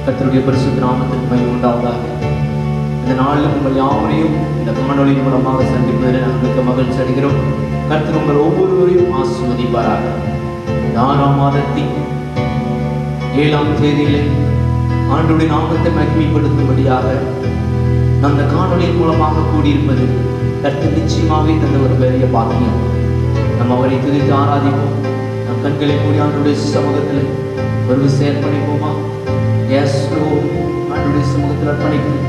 கர்த்தருடைய பரிசுத்த நாமத்திற்கு மகிமை உண்டாவதாக இந்த நாளில் உங்கள் யாவரையும் இந்த காணொளி மூலமாக சந்திப்பதில் நாங்கள் மிக்க மகிழ்ச்சி அடைகிறோம் கர்த்தர் உங்கள் ஒவ்வொருவரையும் ஆசிர்வதிப்பாராக இந்த ஆறாம் மாதத்தின் ஏழாம் தேதியிலே ஆண்டுடைய நாமத்தை மகிமைப்படுத்தும்படியாக அந்த காணொளியின் மூலமாக கூடியிருப்பது கர்த்தர் நிச்சயமாகவே தந்த ஒரு பெரிய பாக்கியம் நம்ம அவரை துதித்து ஆராதிப்போம் நம் கண்களை மூடி ஆண்டுடைய சமூகத்தில் ஒரு விஷயம் அர்ப்பணிப்போமா எஸ் ஆண்டுடைய சமூகத்தில் அர்ப்பணிப்போம்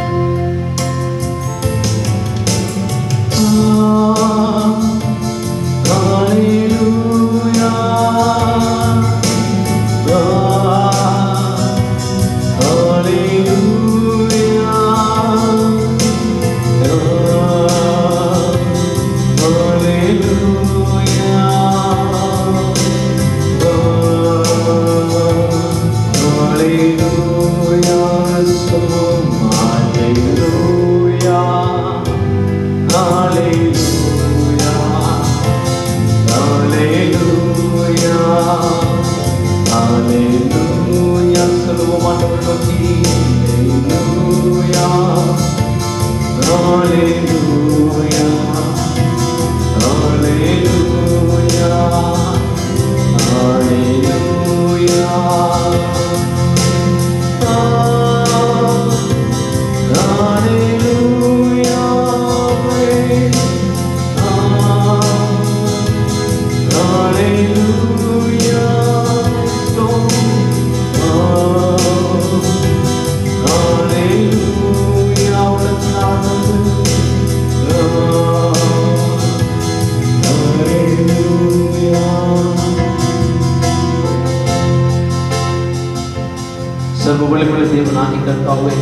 சர்வ வழிமுறை தேவனாகி கர்த்தாவே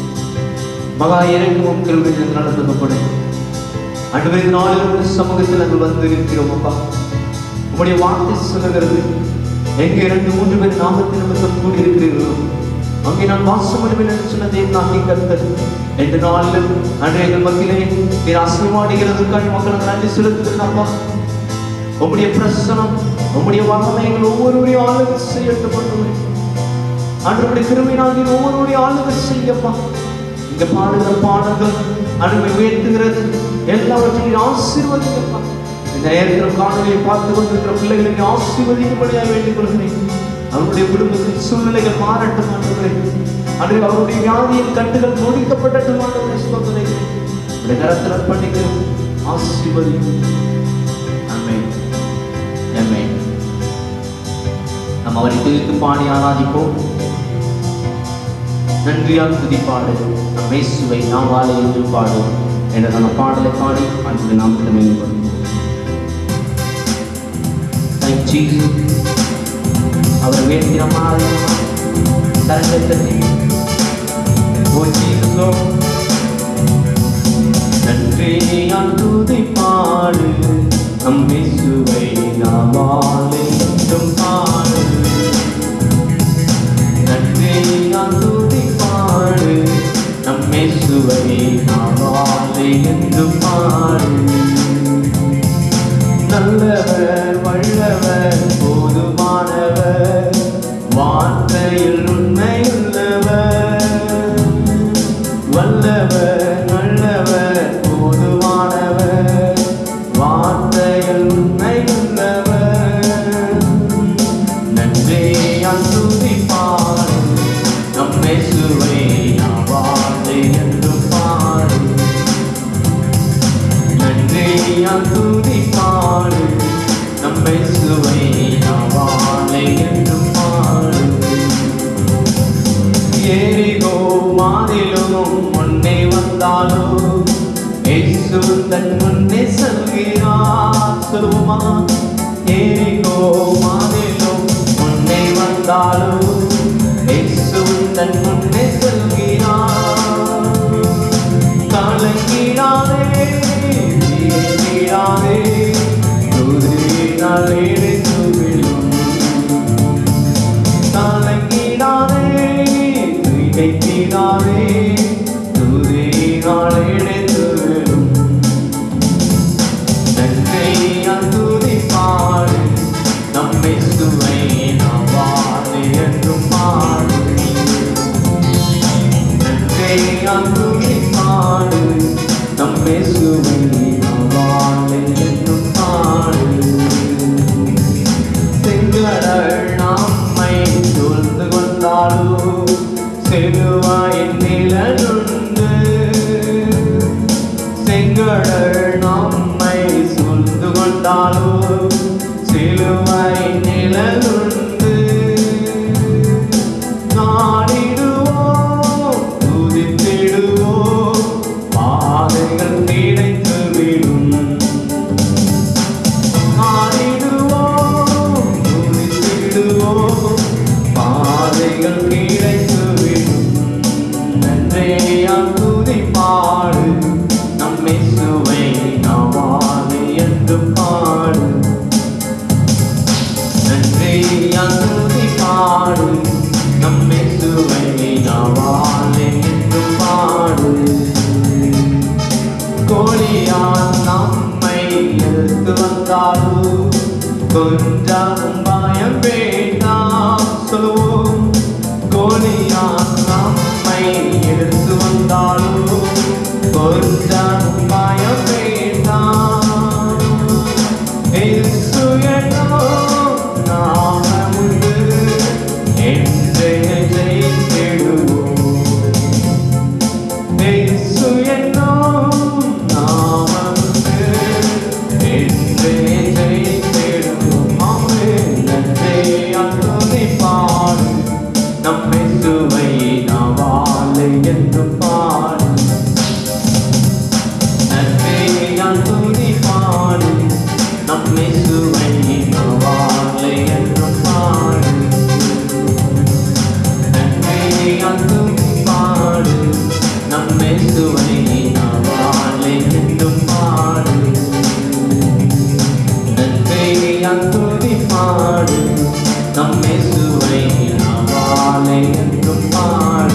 மகா இறக்கமும் கிருபையில் நடத்தப்படும் அன்றைய நாளில் உங்கள் சமூகத்தில் நாங்கள் வந்து இருக்கிறோம் அப்பா உங்களுடைய வார்த்தை சொல்லுகிறது எங்க இரண்டு மூன்று பேர் நாமத்தில் நிமித்தம் கூடியிருக்கிறீர்களோ அங்கே நான் வாசம் என்று சொன்ன தேவனாகி கர்த்தர் ரெண்டு நாளிலும் அன்றைய மத்தியிலே நீர் அசைவாடுகிறதுக்காக மக்களுக்கு நன்றி செலுத்துகிறேன் அப்பா உம்முடைய பிரசனம் உம்முடைய வல்லமைகள் ஒவ்வொருவரையும் ஆளுகை செய்யட்டும் ஆண்டவரே. ஆண்டவருடைய கிருமையினால் ஒவ்வொருடைய ஆளுகை செய்யப்பா இங்க பாடுகிற பாடல்கள் அனுமை உயர்த்துகிறது எல்லாவற்றையும் ஆசீர்வதிக்கப்பா இந்த நேரத்தில் காணொலியை பார்த்து கொண்டிருக்கிற பிள்ளைகளை நீ ஆசீர்வதிக்கும்படியாக வேண்டிக் கொள்கிறேன் அவருடைய குடும்பத்தின் சூழ்நிலைகள் மாறட்டும் ஆண்டவரே அன்று அவருடைய வியாதியின் கட்டுகள் முடிக்கப்படட்டும் ஆண்டவரே ஸ்தோத்திரிக்கிறேன் இந்த கரத்தில் அர்ப்பணிக்கிறோம் ஆசீர்வதிக்கும் ஆமென் ஆமென் நம்ம அவரை துதித்து பாடி ஆராதிப்போம் நன்றியால் துதிப்பாடு நம் இயேசுவை நாம் வாழ என்று பாடு என்ற நம்ம பாடலை பாடி அன்று நாம் மேம்படும் அவர் வேண்டிய மாதிரி கரங்களை தட்டி ஓ ஜீசஸ் நன்றியால் துதிப்பாடு நம் இயேசுவை நாம் வாழ என்றும் பாடு நன்றியால் துதிப்பாடு நம் இயேசுவை நாம் வாழ என்றும் பாடு நல்லவர் வல்லவர் போதுமானவர் வார்த்தையில் உண்மையுள்ளவர் வல்லவர் நல்லவர் போதுமானவர் வார்த்தையில் உண்மையுள்ளவர் நன்றியால் துதிப்பாடு நம்மை சுவை நாம் வார்த்தை என்றும் பாடு நன்றியால் துதிப்பாடு நம்மை சுவை நாம் வாழை என்றும் பாடு ஏரிகோ மாதிலும் முன்னே வந்தாலோ இயேசு தன் முன்னே செல்கிறார் சொல்லுமா ஏரிகோ மாதிலும் முன்னே வந்தாலோ இயேசு தன் முன்னே செல்கிறார் கலங்கிடாதே தீராதே துதியினால் இணைந்து விழும் கலங்கிடாதே திகைத்திடாதே துதியினால் இணைந்து விழும் நன்றியால் துதிப்பாடு நம்மை சுவை நாம் வாழ என்றும் பாடு நன்மைகள் கிடைத்துவிடும் நன்றையால் துதி பாடு நம்மை சுவை நாவாது என்று பாடு நன்றையால் துதி பாடு நம்மை சுவை நாவாது என்று பாடு கோழியால் நம்மை எடுத்து வந்தாலும் கொஞ்சம் பயம் வேண்டாம் சொல்லுவோம் கோழியால் நம்மை எடுத்து வந்தாலும் கொஞ்சம் பயம் வேண்டாம் இயேசு என்னும் நாமமுண்டு என்றே ஜெயித்திடுவோம் இயேசு என்னும் நாமமுண்டு என்றே ஜெயித்திடுவோம். ஆமென். நன்றே அன்புதை பாடு. நம் இயேசுவை நாவாலே என்று பாடு. நன்றே அன்புதை பாடு. நம் இயேசுவை நாவாலே என்று பாடு. நன்றே அன்புதை பாடு. நம் இயேசுவை நாவாலே என்று பாடு நன்றே அன்புதி பாடு நம்மை சுவை நாவாலே என்றும் பாடு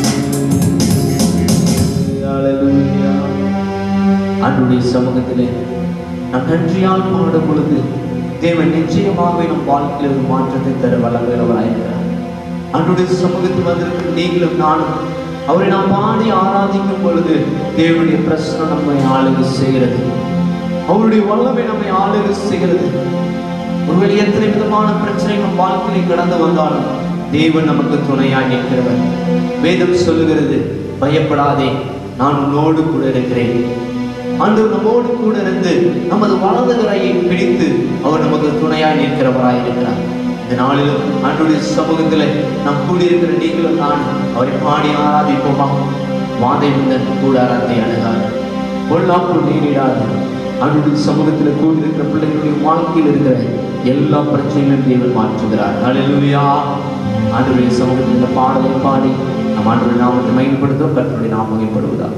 Hallelujah. அன்றுடைய சமூகத்திலே நாம் நன்றியால் பாடும் பொழுது தேவன் நிச்சயமாகவே நம் வாழ்க்கையில் ஒரு மாற்றத்தை தர வல்லவராயிருக்கிறார் அன்றுடைய சமூகத்தில் வந்திருக்கிற நீங்களும் நானும் அவரை நாம் பாடி ஆராதிக்கும் பொழுது தேவனுடைய பிரசனம் நம்மை ஆளுகை செய்கிறது அவருடைய வல்லமை நம்மை ஆளுகை செய்கிறது ஒருவேளை எத்தனை விதமான பிரச்சனை நம் வாழ்க்கையை கடந்து வந்தாலும் தேவன் நமக்கு துணையாய் நிற்கிறவர் வேதம் சொல்லுகிறது பயப்படாதே நான் உன்னோடு கூட இருக்கிறேன் அன்று நம்மோடு கூட இருந்து நமது வலது கரையை பிடித்து அவர் நமக்கு துணையாய் நிற்கிறவராய் இருக்கிறார் இந்த நாளிலும் அன்றுடைய சமூகத்தில் நாம் கூடியிருக்கிற நீங்களும் நான் அவரை பாடி ஆராதிப்போமா வாதை முந்தன் கூடாரத்தை அணுகாது பொல்லாப்பு நேரிடாது அவருடைய சமூகத்தில் கூடியிருக்கிற பிள்ளைகளுடைய வாழ்க்கையில் இருக்கிற எல்லா பிரச்சனைகளையும் தேவன் மாற்றுகிறார் ஹalleluya ஆண்டவருடைய சமூகத்தில் இந்த பாடலை பாடி நம் ஆண்டவருடைய நாமத்தை மகிமைப்படுத்தும் கர்த்தருடைய நாமம் மகிமைப்படுவதா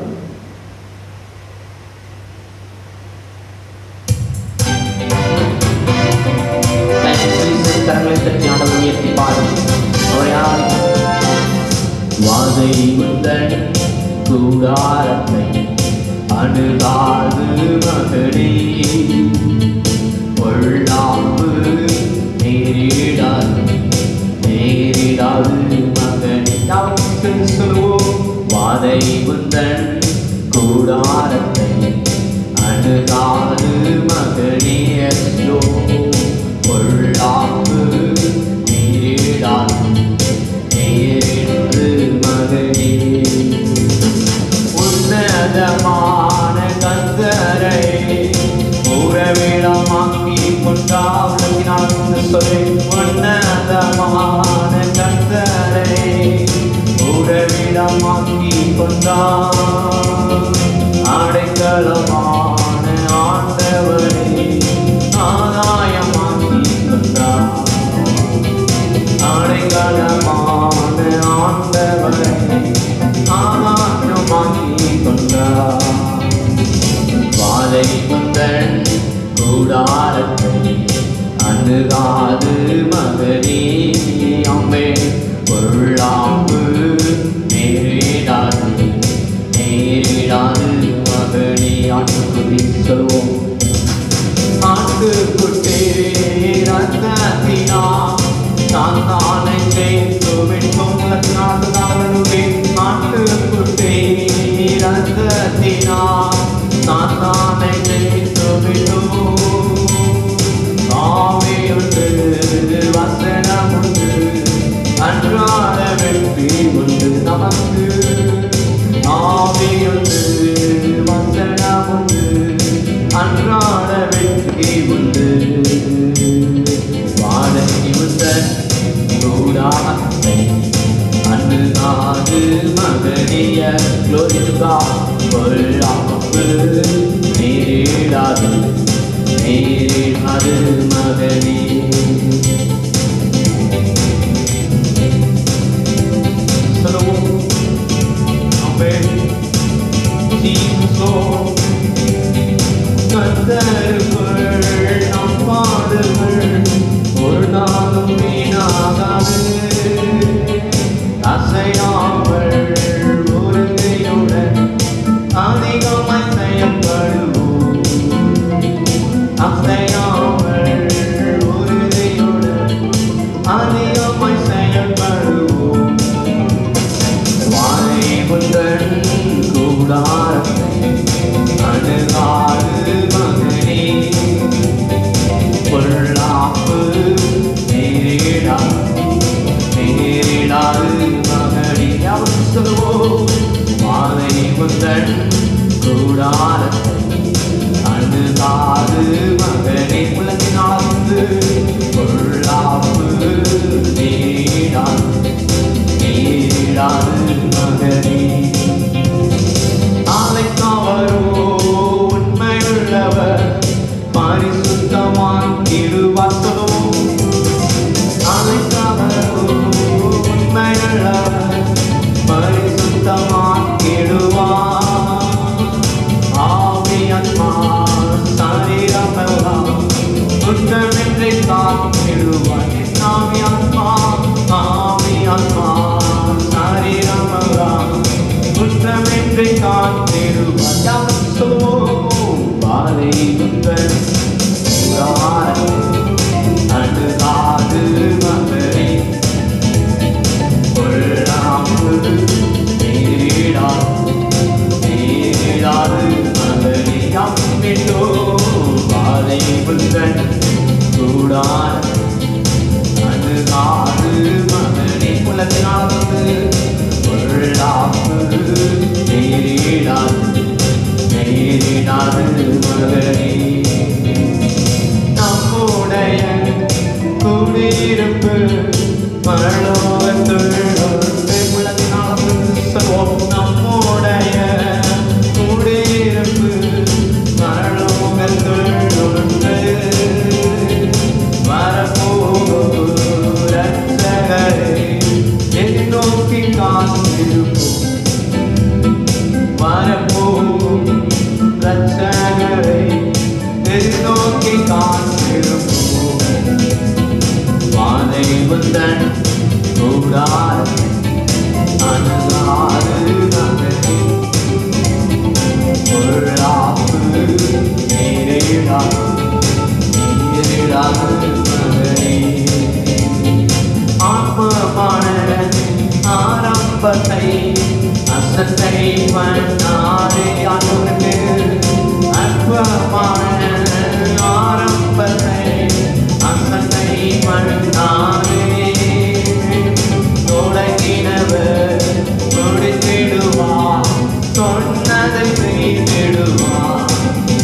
கரங்களை தட்டி ஆண்டவர் உயர்த்தி பாடி அவரை ஆராதிப்போம். வாதை முந்தன் கூடாரத்தை அணுகாது மகனே பொல்லாப்பு நேரிடாது நேரிடாது மகனே நாம் சொல்லுவோம் வாதை முந்தன் கூடாரத்தை அணுகாது மகனே ஐயோ, பொல்லாப்பு நேரிடாது நேரிடாது மகனே உன்னதமான கந்தரை உறவிடமாக்கி கொண்டாவினால் சொல்லி உன்னதமான கந்தரை உறவிடமாக்கி கொண்டார் அடைக்கலமான ஆண்டவரை ஆதாயமாக்கி கொண்டார் அடைக்கலமான ஆண்டவரை ஆமாற்றமாக்கி கொண்டார் வாதை முந்தன் கூடாரத்தை அணுகாது மகனே அம்மே பொருளாம்பு நேரிடாது நேரிடாது மகனே ஆட்டுக்குடி சொல்வோம் ஆட்டுக்குட்டே ரத்தத்தினா நான் தானே சேர்த்து விட்டோம் நாட்டு நாளுமே ஆட்டுக்குட்டே ரத்தத்தினா நான் தானே சேர்த்து விட்டோம் ஆவியுண்டு வசனம் உண்டு அன்றாட வெற்றி உண்டு நமக்கு ஆவியுண்டு வசனம் உண்டு அன்றாட வெற்றி உண்டு வாழை உந்தன் கூடாத்தை அணுகாது மகனிய குளோரிகா பொருளாப்பு நேரிடாது நேரிடாது மகனே அதிகமாய் செயல்படுவோம் வானை முந்தன் கூடாரத்தை அணுகாது மகனே பொருளாப்பு நேரிடா நேரிடாது மகனே அவர் சொல்லுவோம் வானை முந்தன் கூடாரத்தை அணுகாது மகனே உலகினாந்து பொருளாப்பு நேரிடாது நீராது மகனே நாளைக்காவரோ உண்மையுள்ளவர் பரிசுத்தமான் இருவாசலோ நாளைக்காவரோ உண்மையுள்ளவர் பரிசுத்தமான் இடுவார் ஆவியன்மா சரீரமெல்லாம் குற்றமின்றி காத்திடுவார் என் ஆவியன்மா ஆவியன்மா சரீரமெல்லாம் குற்றமின்றி காத்திடுவார் யாரும் சொல்லுவோம் பாதை உங்கள் அணுகாது மகனே கொள்ளாமல் நேரிடாது நேரிடாது மகனே அம்மிட்டோ பாதை உங்கள் கூடாது அணுகாது மகனே குலத்தினாவது கொள்ளாப்பு நேரிடாது நேரிடாது மகனே நம்முடைய குடியிருப்பு பரலோகத்துள்ளே குலத்தினாவது சொல்வோம் நம்முடைய குடியிருப்பு பரலோகத்துள்ளே வரப்போகும் ரட்சகரே என்னை நோக்கி காத்திருப்போம் வரப்போகும் ரட்சகரே என்னை நோக்கி காத்திருப்போம் வானை வந்தன் கூடாரத்தை அணுகாது மகனே பொருளாப்பு நேரிடாது நேரிடாது மகனே ஆத்மமான ஆரம்பத்தை அசத்தை பண்ணாரே அனுக்கு அற்பமான ஆரம்பத்தை அசத்தை பண்ணாரே தொடங்கினவர் முடித்திடுவார் சொன்னதை செய்திடுவார்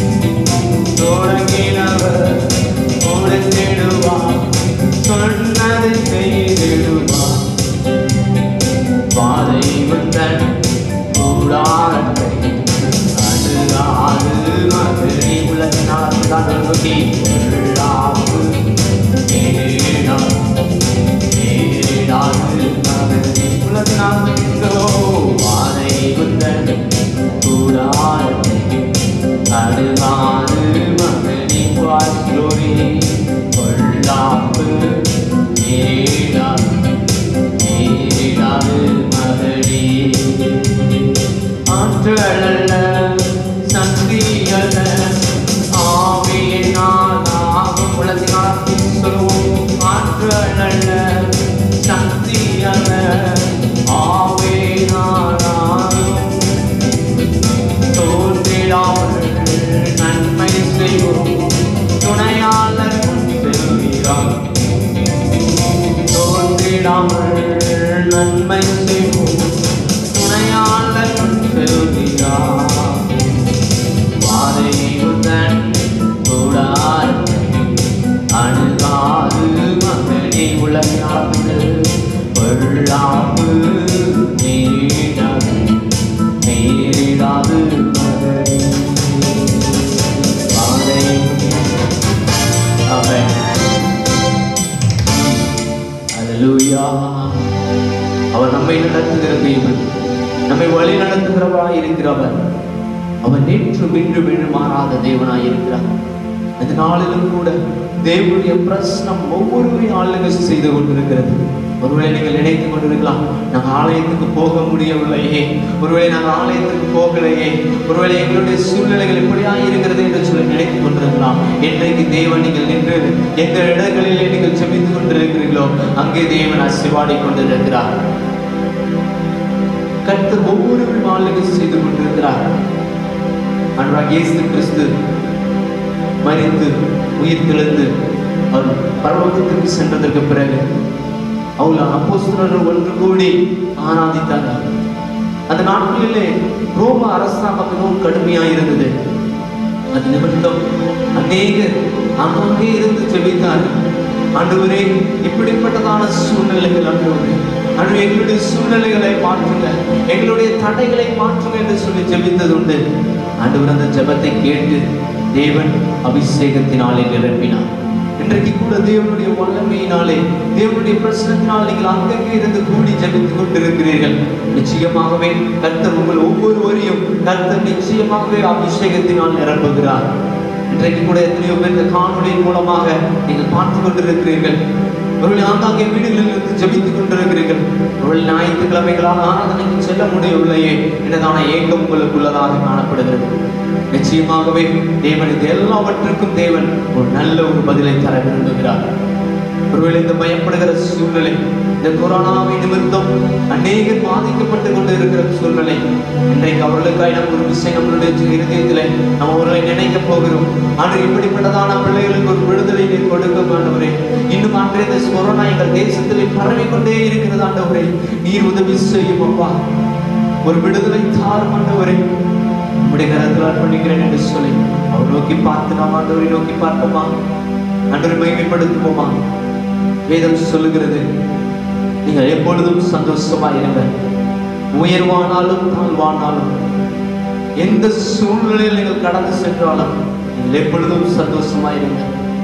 தொடங்கினவர் முடித்திடுவார் சொன்னதை செய்திடுவார் பாதை வந்தன் கூடாரத்தை அணுகாது மதுரை உலகினால் கடலுகி உள்ளாப்பு நேரிடாது நேரிடாது மதுரை உலகினால் பாதை வந்தன் கூடாரத்தை அணுகாது மகனி வாசியோரி கொள்ளாப்பு நேரிடாது நேரிடாது மகளே ஆற்றலல்ல சக்தியல்ல ஆவியினால் ஆகும் உலகினால் சொல்லுவோம் ஆற்றலல்ல சக்தியல்ல ஆவியினால் ஆகும் தோன்றிடாமல் நன்மை செய்வோம் துணையாளர் முன் செல்கிறார் தோன்றிடாமல் நன்மை செய்வோம் துணையாளர் முன் செல்கிறார் பாதை உந்தன் கூடாரத்தை அணுகாது மகனே உலகாது பொருளாப்பு நேரிடாது நேரிடாது மகனே பாதை அவன் அல்லேலூயா அவர் நம்மை நடத்துகிற தேவன் நம்மை வழி நடத்துகிறவராய் இருக்கிறவர் அவர் நேற்றும் இன்றும் என்று மாறாத தேவனாய் இருக்கிறார் இந்த நாளிலும் கூட தேவனுடைய பிரசனம் ஒவ்வொருவரையும் ஆளுகை செய்து கொண்டிருக்கிறது ஒருவேளை நீங்கள் நினைத்துக் கொண்டிருக்கலாம் நாங்கள் ஆலயத்துக்கு போக முடியவில்லையே ஒருவேளை நாங்கள் ஆலயத்துக்கு போகலையே ஒருவேளை எங்களுடைய சூழ்நிலைகள் இப்படியா இருக்கிறது என்று சொல்லி நினைத்துக் கொண்டிருக்கலாம் என்றைக்கு தேவன் நீங்கள் நின்று எந்த இடங்களிலே நீங்கள் செபித்துக் கொண்டிருக்கிறீர்களோ அங்கே தேவன் ஆசீர்வாடி கொண்டிருக்கிறார் கர்த்தர் ஒவ்வொரு வாழ்க்கையும் செய்து கொண்டிருக்கிறார் அன்றாக இயேசு கிறிஸ்து மரித்து உயிர் தெழுந்து அவர் பரலோகத்திற்கு சென்றதற்கு பிறகு அவள் அப்போஸ்தலர்கள் ஒன்று கூடி ஆராதித்தார்கள் அந்த நாட்களிலே ரோம அரசாங்கம் மிகவும் கடுமையாக இருந்தது அது நிமித்தம் அநேகர் அங்கங்கே இருந்து ஜெபித்தார்கள் ஆண்டவரே இப்படிப்பட்டதான சூழ்நிலைகள் ஆண்டவரே அன்று எங்களுடைய சூழ்நிலைகளை மாற்றுங்க எங்களுடைய தடைகளை மாற்றுங்க என்று சொல்லி ஜெபித்தது உண்டு ஆண்டவர் அந்த ஜெபத்தை கேட்டு தேவன் அபிஷேகத்தினாலே நிரப்பினார் இன்றைக்கு கூட தேவனுடைய வல்லமையினாலே தேவனுடைய பிரச்சனத்தினால் நீங்கள் அங்கங்கே இருந்து கூடி ஜெபித்துக் கொண்டிருக்கிறீர்கள் நிச்சயமாகவே கர்த்தர் உங்கள் ஒவ்வொருவரையும் கர்த்தர் நிச்சயமாகவே அபிஷேகத்தினால் நிரப்புகிறார் இன்றைக்கு கூட எத்தனையோ பேர் இந்த காணொலியின் மூலமாக நீங்கள் பார்த்து கொண்டிருக்கிறீர்கள் ஒருவேளை ஆங்காங்கே வீடுகளில் இருந்து ஜெபித்துக் கொண்டிருக்கிறீர்கள் ஒருவேளை ஞாயிற்றுக்கிழமைகளால் ஆராதனைக்கு செல்ல முடியவில்லையே என்றதான ஏக்கம் உங்களுக்குள்ளதாக காணப்படுகிறது நிச்சயமாகவே தேவன் இது எல்லாவற்றுக்கும் தேவன் ஒரு நல்ல ஒரு பதிலை தர விரும்புகிறார் ஒருவேளை இந்த பயப்படுகிற சூழ்நிலை இந்த கொரோனாவை நிமித்தம் அநேகர் பாதிக்கப்பட்டு கொண்டு இருக்கிற சூழ்நிலை இன்றைக்கு அவர்களுக்காக நம்ம ஒரு விஷயம் நம்மளுடைய இருதயத்தில் நம்ம அவர்களை நினைக்க போகிறோம் ஆனால் இப்படிப்பட்டதான பிள்ளைகளுக்கு ஒரு விடுதலை நீர் கொடுக்க ஆண்டவரே இன்னும் அன்றைய இந்த கொரோனா எங்கள் தேசத்திலே பரவி கொண்டே இருக்கிறது ஆண்டவரே நீர் உதவி செய்யும் அப்பா ஒரு விடுதலை தாரும் ஆண்டவரே உடைய கரத்தில் அர்ப்பணிக்கிறேன் என்று சொல்லி அவர் நோக்கி பார்த்து நாம் ஆண்டவரை நோக்கி பார்ப்போமா ஆண்டவரை மகிமைப்படுத்துவோமா வேதம் சொல்லுகிறது நீங்கள் எப்பொழுதும் சந்தோஷமா இருங்க உயர்வானாலும் தாழ்வானாலும் எந்த சூழ்நிலையில் நீங்கள் கடந்து சென்றாலும் நீங்கள் எப்பொழுதும் சந்தோஷமா இருங்க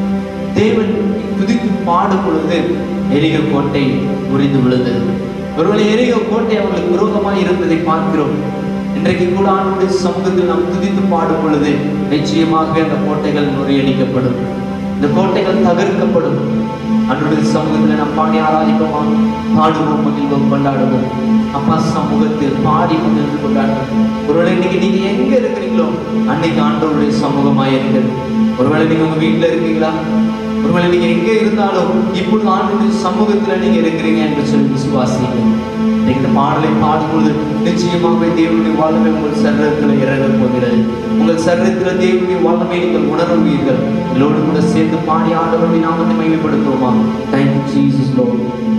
தேவன் துதித்து பாடும் பொழுது எரிக கோட்டை முறிந்து விழுந்தது ஒருவேளை எரிக கோட்டை அவர்களுக்கு விரோதமாக இருந்ததை பார்க்கிறோம் இன்றைக்கு கூட ஆண்டுடைய சமூகத்தில் நாம் துதித்து பாடும் பொழுது நிச்சயமாக அந்த கோட்டைகள் முறியடிக்கப்படும் இந்த கோட்டைகள் தகர்க்கப்படும் அன்றைய சமூகத்தில் நாம் பாடி ஆராதிப்போமா பாடுவோம் மகிழ்வோம் கொண்டாடுவோம் அப்பா சமூகத்தில் பாடி மகிழ்ந்து கொண்டாடுவோம் ஒருவேளை இன்னைக்கு நீங்க எங்க இருக்கிறீங்களோ அன்னைக்கு ஆண்டவருடைய சமூகமாக இருக்கிறது ஒருவேளை நீங்க உங்க வீட்டுல இருக்கீங்களா ஒருவேளை நீங்க எங்க இருந்தாலும் இப்பொழுது ஆண்டுடைய சமூகத்துல நீங்க இருக்கிறீங்க என்று சொல்லி விசுவாசிங்க இன்னைக்கு இந்த பாடலை பாடும்பொழுது நிச்சயமாகவே தேவனுடைய வாழ்வை உங்கள் சரீரத்தில் இறங்க போகிறது உங்கள் சரீரத்தில் தேவனுடைய வாழ்வை நீங்கள் உணர்வீர்கள் எல்லோடு கூட சேர்ந்து பாடி ஆண்டவருடைய நாமத்தை மகிமைப்படுத்துவோமா தேங்க்யூ ஜீசஸ் லோ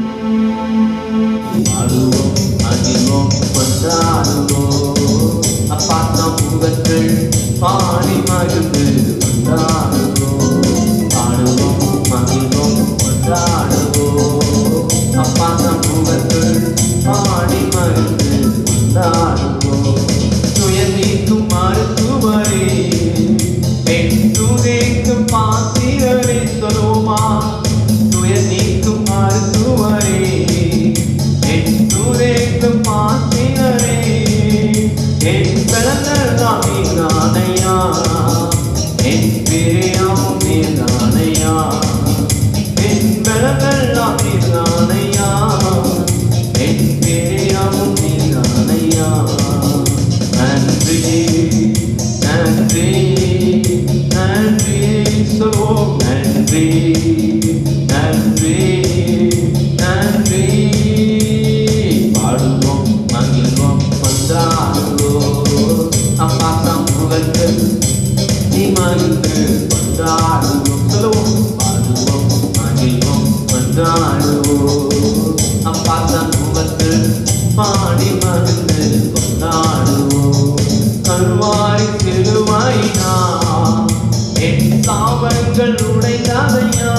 ஆடுவோம் அடிவோம் கொண்டாடுவோம் அப்பா சமூகத்தில் பாடி மகிழ்ந்து கொண்டாடுவோம் ஆடுவோம் மகிழ்வோம் கொண்டாடுவோம் அப்பா சமூகத்தில் பாடி மகிழ்ந்து கொண்டாடுவோம் துயர் நீக்கும் மருத்துவரே பெண் துதைக்கும் பாத்திரரை சொல்லுமா துயர் நீக்கும் மருத்துவரே என் துதைக்கும் பாத்திரரே என் பிறந்தல் தாமே நானையா என் பிரியாவும் நீர்தானையா என் பிறந்தல் தாமே நானையா என் பிரியாவும் நீர்தானையா நன்றி நன்றி நன்றி சொல்வோம் நன்றி நன்றி நன்றி பாடுவோம் மகிழ்வோம் கொண்டாடுவோம் அப்பா சமூகத்தில் நீ மகிழ்ந்து கொண்டாடுவோம் சொல்லுவோம் பாடுவோம் மகிழ்வோம் கொண்டாடுவோம் அப்பா சமூகத்தில் பாடி மகிழ்ந்து கொண்டாடுவோம் கல்வாரி திருவாயினா என் சாபங்கள் உடைந்ததையா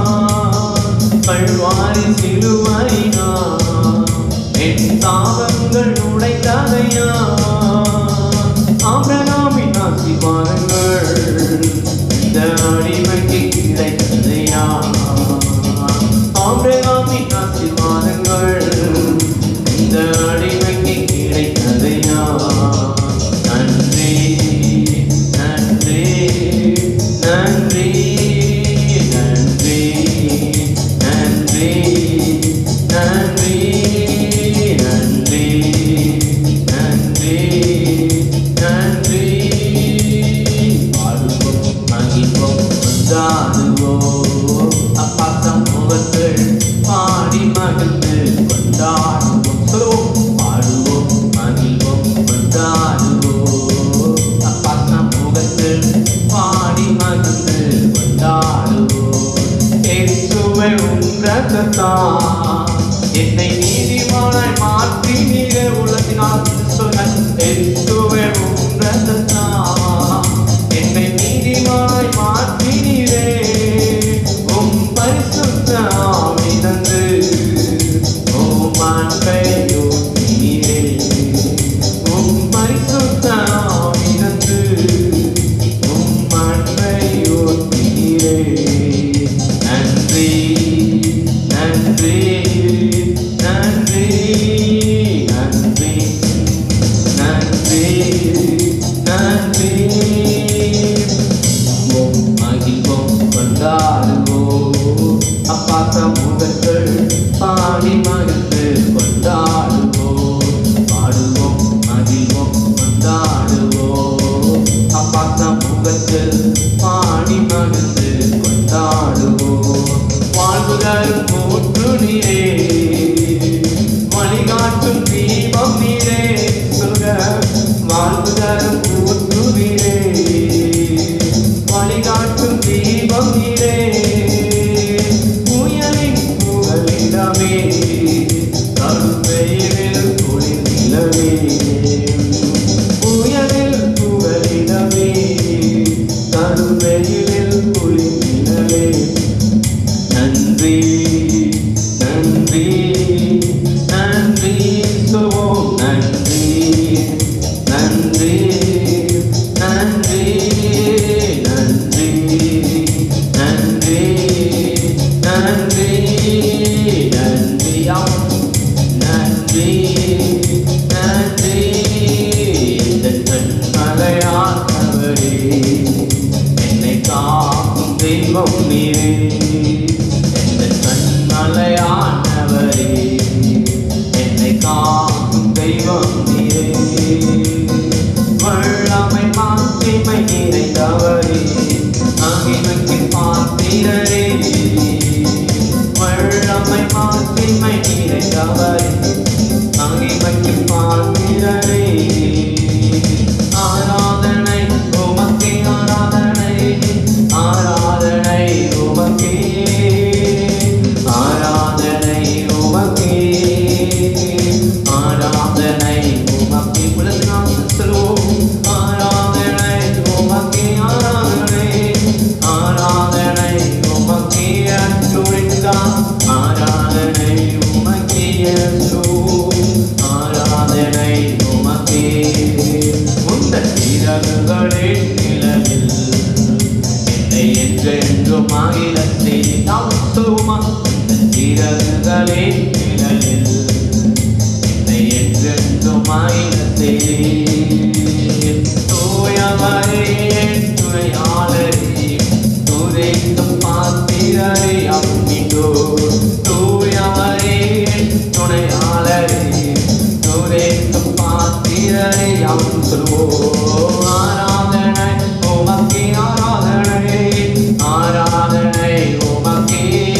கல்வாரி சிலுவைனா என் சாபங்கள் உடைந்ததையா ஆபிரகாமின் ஆசிர்வாதங்கள் இந்த அடிமைக்கு கிடைத்ததையா ஆபிரகாமின் ஆசிர்வாதங்கள் இந்த அடிமைக்கு கிடைத்ததையா நன்றி நன்றி நன்றி நன்றி நன்றி மகிழ்ந்து கொண்டாடுவோம் சொல்லுவோம் பாடுவோம் மகிழ்வோம் கொண்டாடுவோம் அப்பா சமூகத்தில் பாடி மகிழ்ந்து கொண்டாடுவோம் இயேசுவை உன்றத்தான் என்னை நீதிமானாய் மாற்றி நீரே உலகினால் சொன்ன இயேசுவை உன்றத்தான் என்னை நீதிமானாய் மாற்றி நீரே உம் பரிசுத்த ஆவி தந்து உம் அன்பை ஊற்றினீரே உம் பரிசுத்த ஆவி தந்து உம் அன்பை ஊற்றினீரே நன்றி நன்றி நன்றி நன்றி நன்றி நன்றி ஓம் மகிழ்வோம் கொண்டாடுவோம் அப்பா சமூகங்கள் பாடி மகிழ்ந்து கொண்டாடுவோம் பாடுவோம் மகிழ்வோம் கொண்டாடுவோம் அப்பா சமூகத்தில் பாடி மகிழ்ந்து கொண்டாடுவோம் வாழ்வுதரும் மூன்று நீரே வழிகாட்டும் தீபம் நீரே சொல்க வாழ்வுதரும் மூன்று நீரே வழிகாட்டும் தீபம் நீரே புயலின் புகலிடமே கருப்பெயரில் குளிர் நிலவே புயலில் புகலிடமே கருப்பெயரில் குளிர் நிலவே நன்றி நன்றி நன்றி சொல்வோம் நன்றி நன்றி நன்றி நன்றி நன்றி நன்றி நன்றி ஆம். நன்றி நன்றி இந்த கண்மலையானவரே என்னை காக்கும் தெய்வம் நீரே இந்த கண்மலையானவரே என்னை காக்கும் தெய்வம் நீரே வல்லமை மாற்றிமை நிறைந்தவரே மகிமைக்கு பாத்திரரே வல்லமை மாற்றிமை நிறைந்தவரே மகிமைக்கு பாத்திரரே ஆராதனை உமக்கே ஆராதனை ஆராதனை உமக்கே ஆராதனை உமக்கே ஆராதனை உமக்கே உலகம் சொல்வோம் ஆராதனை உமக்கே ஆராதனை ஆராதனை உமக்கே அன்புரிக்கா ஆராதனை உமக்கே அன்பு ஆராதனை உமக்கே உந்தன் இரவுகளே நிலவில் என்னை என்றென்றும் ஆயிரத்தை நாம் சொல்லுமா உந்தன் இரவுகளே நிலவில் என்னை என்றென்றும் ஆயிரத்தை தூயவரே என் துணையாளரே துதைக்கும் பாத்திரரே அம்மிடோ தூயவரே என் துணையாளரே துதைக்கும் பாத்திரரே அம் சொல்வோம் ஆராதனை உமக்கே ஆராதனை ஆராதனை உமக்கே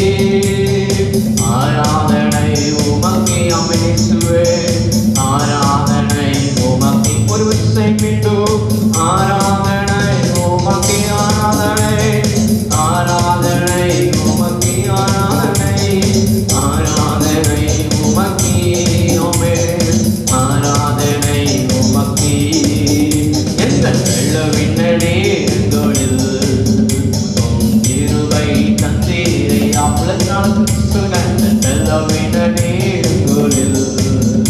ஆராதனை உமக்கே அமேசுவே ஆராதனை உமக்கே ஒரு விசை மீண்டும் ஆராதனை உமக்கே ஆராதனை ஆராதனை உமக்கே ஆராதனை ஆராதனை உமக்கே ஆமே ஆராதனை உமக்கே எந்த வெள்ள விண்ணடே எங்களில் உம் கிருபை தந்தீரை அவ்வளவு நாள் சொல்லுங்க எந்த வெள்ள விண்ணடே எங்களில்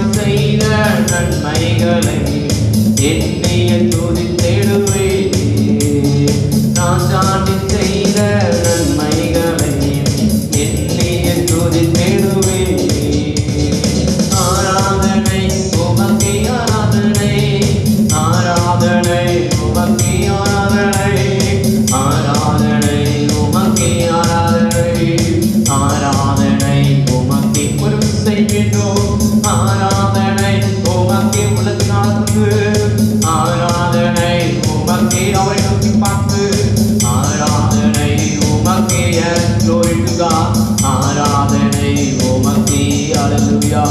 செய்த நன்மைகளை எண்ணிய துதி தேடுவேன் ராஜாண்டி செய்த நன்மைகளை எண்ணிய துதி தேடுவேன் ஆராதனை உமக்கே ஆராதனை ஆராதனை உமக்கே ஆராதனை ஆராதனை உமக்கே ஆராதனை ஆராதனை உமக்கே ஒரு செய்கின்றோம் ஆராதனை உமக்கே உலகத்தினாக்கு ஆராதனை உமக்கே அவரை நோக்கி பார்த்து ஆராதனை உமக்கே glory to God ஆராதனை உமக்கே hallelujah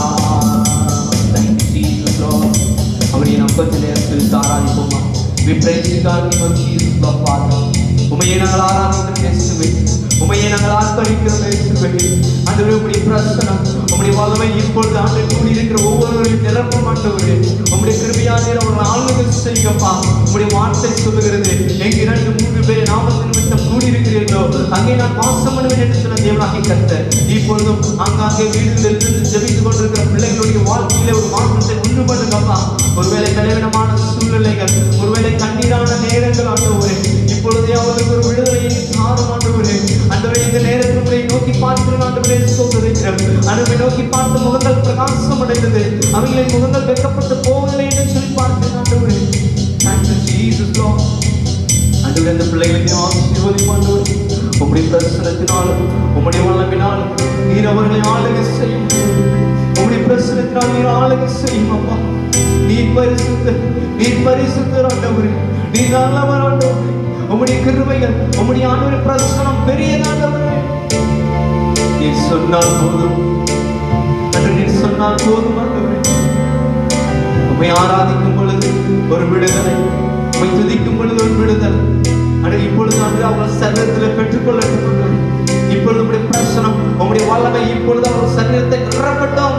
thank you Jesus Lord அவருடைய நம்பத்திலே குறித்து ஆராதிப்போமா we praise you God name of Jesus Lord Father உமையை நாங்கள் ஆராதிக்கிறோம் இயேசுவே உமையை நாங்கள் ஆர்ப்பரிக்கிறோம் இயேசுவே ஆண்டவரே உம்முடைய பிரசனம் உம்முடைய வல்லமை இப்பொழுது ஆண்டு கூடி இருக்கிற ஒவ்வொருவரையும் நிரப்ப மாட்டவரே உம்முடைய கிருபையாலே அவர்கள் ஆளுகை செய்யப்பா உம்முடைய வார்த்தை சொல்லுகிறது எங்க இரண்டு மூன்று பேர் நாமத்தின் நிமித்தம் கூடி இருக்கிறீர்களோ அங்கே நான் வாசம் பண்ணுவேன் என்று சொன்ன தேவனாகி கர்த்தர் இப்பொழுதும் அங்காங்கே வீடுகளில் இருந்து ஜெபித்துக் கொண்டிருக்கிற பிள்ளைகளுடைய வாழ்க்கையிலே ஒரு மாற்றத்தை உண்டு பண்ணுங்கப்பா ஒருவேளை கலைவிடமான சூழ்நிலைகள் ஒருவேளை கண்ணீரான நேரங்கள் ஆண்டவரே இப்பொழுதே அவர்களுக்கு ஒரு விடுதலையை தாரும் ஆண்டவரே ஆண்டவரே இந்த நேரத்தில் உங்களை நோக்கி பார்க்கிறோம் ஆண்டவரே சொல்லுகிறேன் அனுமை நோக்கி பார்த்த முகங்கள் பிரகாசம் அடைந்தது அவைகளின் முகங்கள் வெட்கப்பட்டு போவதில்லை என்று சொல்லி பார்க்கிறேன் ஆண்டவரே Thank you, Jesus, Lord. ஆண்டவரே அந்த பிள்ளைகளுக்கு ஆசீர்வதிப்பாண்டவர் உம்முடைய பிரசனத்தினாலும் உம்முடைய வல்லமினாலும் நீர் அவர்களை ஆளுகை செய்யும் உம்முடைய பிரசனத்தினால் நீர் ஆளுகை செய்யும் அப்பா நீர் பரிசுத்த நீர் பரிசுத்தர் ஆண்டவரே நீர் நல்லவர் ஆண்டவரே உம்முடைய கிருபைகள் உம்முடைய ஆண்டவரே பிரசனம் பெரியதாண்டவரே நீர் சொன்னால் போதும் அன்று நீர் சொன்னால் போதும் ஆண்டவரே உம்மை ஆராதிக்கும் பொழுது ஒரு விடுதலை உம்மை துதிக்கும் பொழுது ஒரு விடுதலை ஆனால் இப்பொழுது வந்து அவர் சரீரத்தில் பெற்றுக்கொள்ளட்டும் ஆண்டவரே. இப்பொழுது உம்முடைய பிரசனம் உம்முடைய வல்லமை இப்பொழுது அவர் சரீரத்தை நிரப்பட்டும்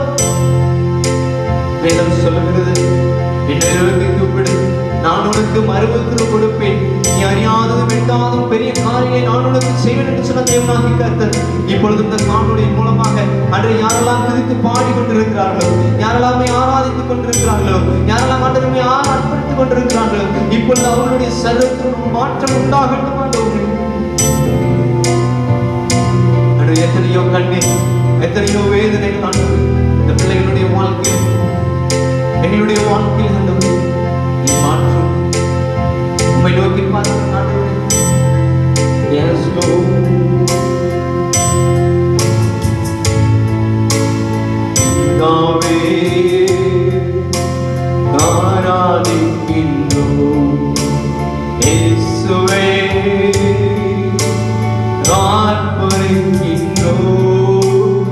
வேதம் சொல்லுகிறது என்னை நோக்கி கூப்பிடு நான் உனக்கு மறுபத்திரம் கொடுப்பேன் நீ அறியாததும் எட்டாததும் பெரிய காரியை நான் உனக்கு செய்வேன் என்று சொன்ன தேவனாகி கர்த்தர் இப்பொழுது இந்த காணொளி மூலமாக அன்றை யாரெல்லாம் துதித்து பாடி கொண்டிருக்கிறார்களோ யாரெல்லாமே ஆராதித்துக் கொண்டிருக்கிறார்களோ யாரெல்லாம் ஆண்டவரை ஆறு அர்ப்பணித்துக் கொண்டிருக்கிறார்களோ இப்பொழுது அவர்களுடைய சரீரத்தில் ஒரு மாற்றம் உண்டாகட்டும் ஆண்டவரே அன்று எத்தனையோ கண்ணீர் எத்தனையோ வேதனைகள் ஆண்டவரே இந்த பிள்ளைகளுடைய வாழ்க்கையில் எங்களுடைய வாழ்க்கையில் ஆண்டவரே நீ மாற்றும் உம்மை நோக்கி பார்க்கிறோம் ஆண்டவரே Yes, Lord. பிதாவே, ஆராதிக்கின்றோம். இயேசுவே, ஆர்ப்பரிக்கின்றோம்.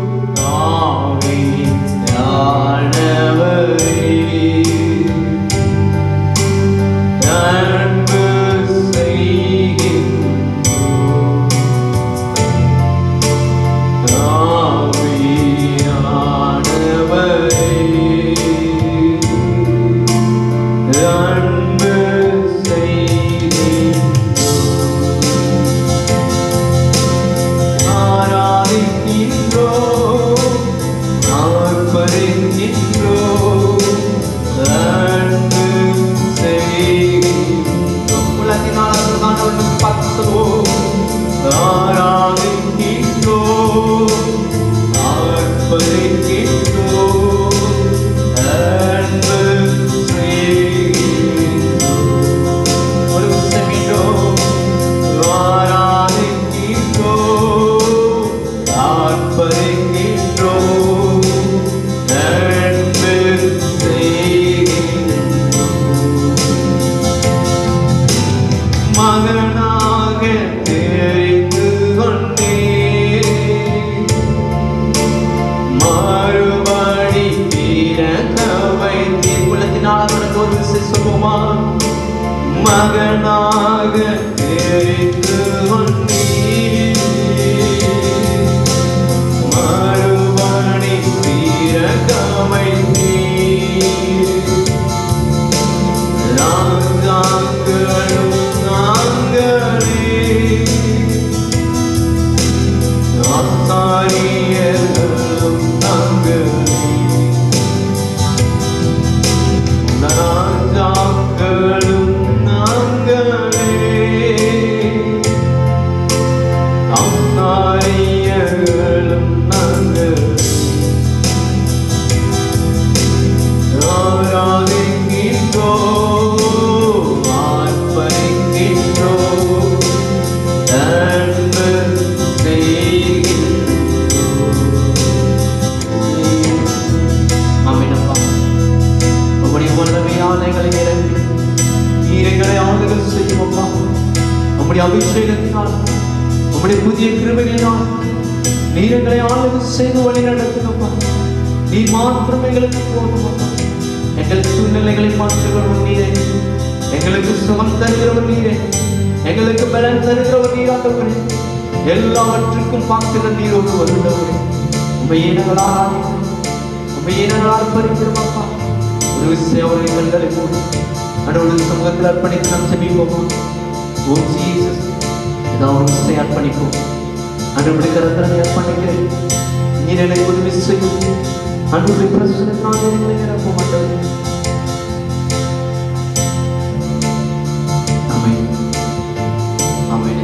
ஆவியானவரே, அன்பு செய்கின்றோம். ஆவியானவரே, அன்பு செய்கின்றோம். ஆராதிக்கின்றோம், ஆர்ப்பரிக்கின்றோம், அன்பு செய்கின்றோம். உலகினால் அதுதான் அவர்களுக்கு பத்துவோம். ஆராதிக்கின்றோம், ஆர்ப்பரிக்கின்றோம், அன்பு செய்கின்றோம். ஒரு செமிட்டோம் ஆராதிக்கின்றோம் ஆர்ப்பரிக்கின்றோம் அன்பு செய்கின்றோம் மகனாக தெரிந்து கொண்டே மறுபடி பிறக்க வைத்தே குலத்தினால் அவனுக்கு ஒரு விசை சொல்லுமா மகனாக தெரிந்து கொண்டே மறுபடி பிறக்க வைத்தே ராஜாக்களும் நாங்களே ஆசாரியர்களும் நாங்களே உம்முடைய அபிஷேகத்தினால் உம்முடைய புதிய கிருபைகளினால் நீர் எங்களை ஆளுகை செய்து வழி நடத்தினப்பா நீ மாத்திரம் எங்களுக்கு போதும் அப்பா. எங்கள் சூழ்நிலைகளை மாற்றுகிறவர் நீரே எங்களுக்கு சுகம் தருகிறவர் நீரே எங்களுக்கு பலன் தருகிறவர் நீராட்டவரே எல்லாவற்றுக்கும் பார்க்கிற நீர் ஒரு வருடவரே உண்மையை நாங்கள் ஆராதிக்கிறோம் உண்மையை நாங்கள் ஆர்ப்பரிக்கிறோம் அப்பா ஒரு விஷயம் அவருடைய கண்களை போடு கடவுளுடைய சமூகத்தில் அர்ப்பணித்து நாம் செபிப்போமா ஓ ஜீசஸ் ஏதாவது ஒரு விஷயம் அர்ப்பணிப்போம் அன்றுபடி கருத்தனை அர்ப்பணிக்கிறேன் நீர் எனக்கு உதவி செய்யும் அன்றுடைய பிரச்சனை எங்களை நிரப்ப மாட்டேன் ஆமென் ஆமென்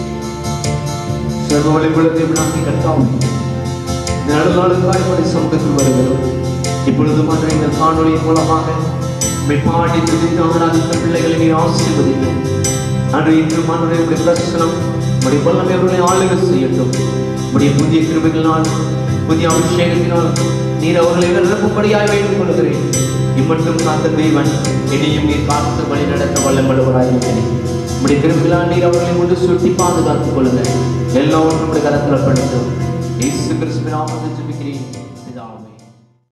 சர்வ வழிபுள்ள தேவனாகி கர்த்தாவே இந்த நடுநாளுக்காய் உடைய சமூகத்தில் வருகிறோம் இப்பொழுது மாற்ற இந்த காணொளியின் மூலமாக உம்மை பாடி துதித்து ஆராதித்த பிள்ளைகளை நீர் ஆசீர்வதிங்க அன்று இன்று மானுடைய உடைய பிரசனம் உடைய வல்லமை அவர்களை ஆளுகை செய்யட்டும் உடைய புதிய கிருபைகளினால் புதிய அபிஷேகத்தினால் நீர் அவர்களை நிரப்பும்படியாய் வைத்துக் கொள்கிறேன் இம்மட்டும் காத்த தேவன் இனியும் நீர் காத்து வழி நடத்த வல்லப்படுவராயிருக்கிறேன் உடைய கிருபைகளால் நீர் அவர்களை கொண்டு சுட்டி பாதுகாத்துக் கொள்ளுங்க எல்லாவற்றும் உடைய கரத்தில் படித்தோம் இயேசு கிறிஸ்துவின் நாமத்தில் ஜெபிக்கிறேன்